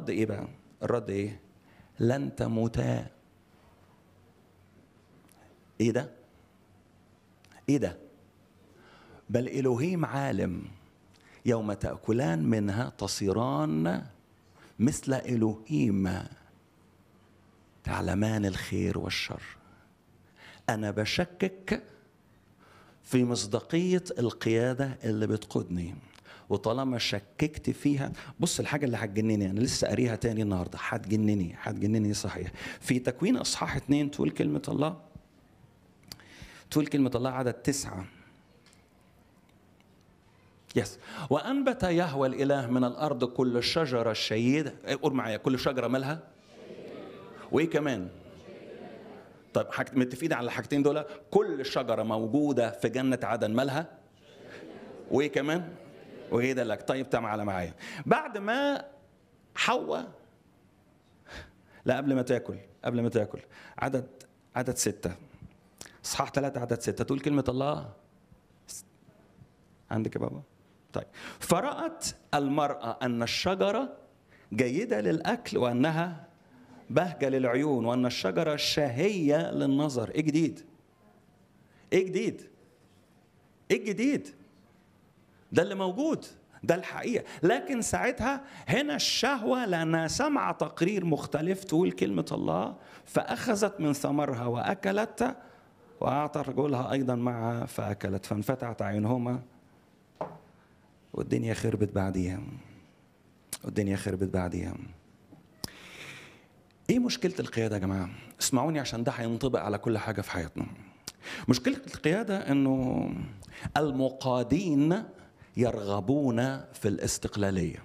الرد ايه بقى الرد ايه لن تموتا ايه ده ايه ده بل الهيم عالم يوم تاكلان منها تصيران مثل الهيم تعلمان الخير والشر انا بشكك في مصداقيه القياده اللي بتقودني وطالما شككت فيها بص الحاجه اللي هتجنني انا لسه قاريها تاني النهارده هتجنني هتجنني صحيح في تكوين اصحاح اتنين تقول كلمه الله تقول كلمه الله عدد تسعه يس وانبت يهوى الاله من الارض كل شجره شيده قول معايا كل شجره مالها وايه كمان طيب حاجة متفقين على الحاجتين دول كل شجره موجوده في جنه عدن مالها وايه كمان وايه ده لك طيب تعال معايا بعد ما حواء لا قبل ما تاكل قبل ما تاكل عدد عدد ستة اصحاح ثلاثة عدد ستة تقول كلمة الله عندك يا بابا طيب فرأت المرأة أن الشجرة جيدة للأكل وأنها بهجة للعيون وأن الشجرة شهية للنظر إيه جديد؟ إيه جديد؟ إيه الجديد؟ ده اللي موجود ده الحقيقة لكن ساعتها هنا الشهوة لأنها سمع تقرير مختلف تقول كلمة الله فأخذت من ثمرها وأكلت وأعطى رجلها أيضا معها فأكلت فانفتحت عينهما والدنيا خربت بعديها والدنيا خربت بعديها ايه مشكلة القيادة يا جماعة؟ اسمعوني عشان ده هينطبق على كل حاجة في حياتنا. مشكلة القيادة انه المقادين يرغبون في الاستقلالية.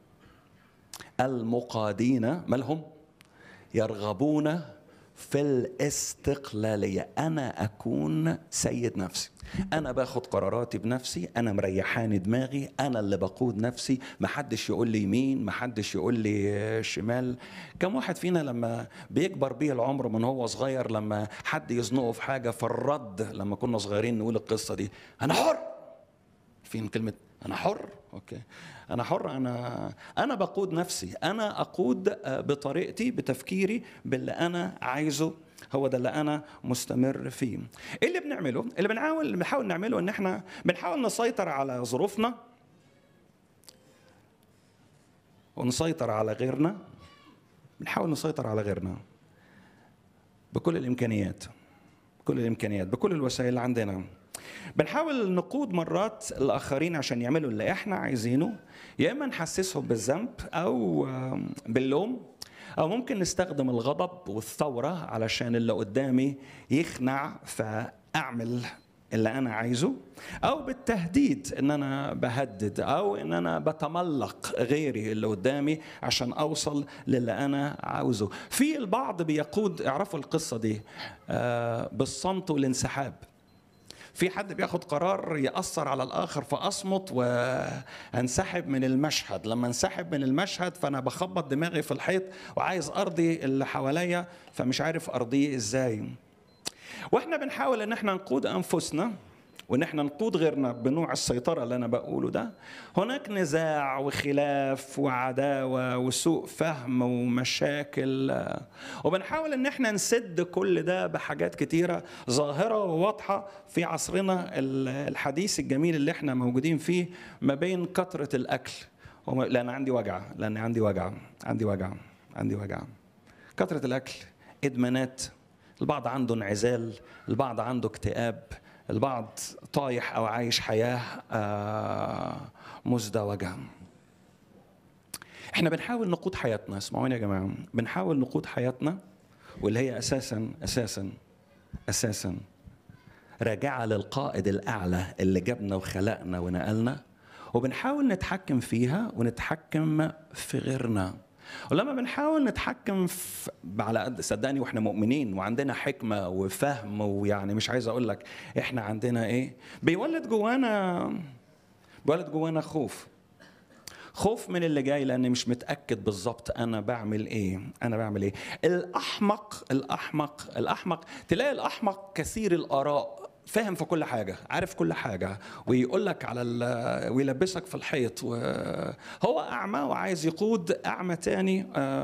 المقادين مالهم؟ يرغبون في الاستقلالية أنا أكون سيد نفسي أنا باخد قراراتي بنفسي أنا مريحاني دماغي أنا اللي بقود نفسي محدش يقول لي يمين محدش يقول لي شمال كم واحد فينا لما بيكبر بيه العمر من هو صغير لما حد يزنقه في حاجة فالرد لما كنا صغيرين نقول القصة دي أنا حر فين كلمة أنا حر أوكي أنا حر أنا أنا بقود نفسي أنا أقود بطريقتي بتفكيري باللي أنا عايزه هو ده اللي أنا مستمر فيه. إيه اللي بنعمله؟ اللي بنحاول بنحاول نعمله إن إحنا بنحاول نسيطر على ظروفنا ونسيطر على غيرنا بنحاول نسيطر على غيرنا بكل الإمكانيات بكل الإمكانيات بكل الوسائل اللي عندنا بنحاول نقود مرات الاخرين عشان يعملوا اللي احنا عايزينه يا اما نحسسهم بالذنب او باللوم او ممكن نستخدم الغضب والثوره علشان اللي قدامي يخنع فاعمل اللي انا عايزه او بالتهديد ان انا بهدد او ان انا بتملق غيري اللي قدامي عشان اوصل للي انا عاوزه في البعض بيقود اعرفوا القصه دي بالصمت والانسحاب في حد بياخد قرار يأثر على الآخر فأصمت وأنسحب من المشهد لما انسحب من المشهد فأنا بخبط دماغي في الحيط وعايز أرضي اللي حواليا فمش عارف أرضيه إزاي وإحنا بنحاول إن إحنا نقود أنفسنا وان احنا نقود غيرنا بنوع السيطره اللي انا بقوله ده هناك نزاع وخلاف وعداوه وسوء فهم ومشاكل وبنحاول ان احنا نسد كل ده بحاجات كتيره ظاهره وواضحه في عصرنا الحديث الجميل اللي احنا موجودين فيه ما بين كثره الاكل لان عندي وجع لان عندي وجع عندي وجع عندي وجع كثره الاكل ادمانات البعض عنده انعزال البعض عنده اكتئاب البعض طايح او عايش حياه مزدوجه احنا بنحاول نقود حياتنا اسمعوني يا جماعه بنحاول نقود حياتنا واللي هي اساسا اساسا اساسا راجعه للقائد الاعلى اللي جابنا وخلقنا ونقلنا وبنحاول نتحكم فيها ونتحكم في غيرنا ولما بنحاول نتحكم في على قد صدقني واحنا مؤمنين وعندنا حكمه وفهم ويعني مش عايز اقول لك احنا عندنا ايه بيولد جوانا بيولد جوانا خوف خوف من اللي جاي لاني مش متاكد بالظبط انا بعمل ايه انا بعمل ايه الاحمق الاحمق الاحمق تلاقي الاحمق كثير الاراء فاهم في كل حاجة عارف كل حاجة ويقول لك على ال- ويلبسك في الحيط وهو أعمى وعايز يقود أعمى تاني آه،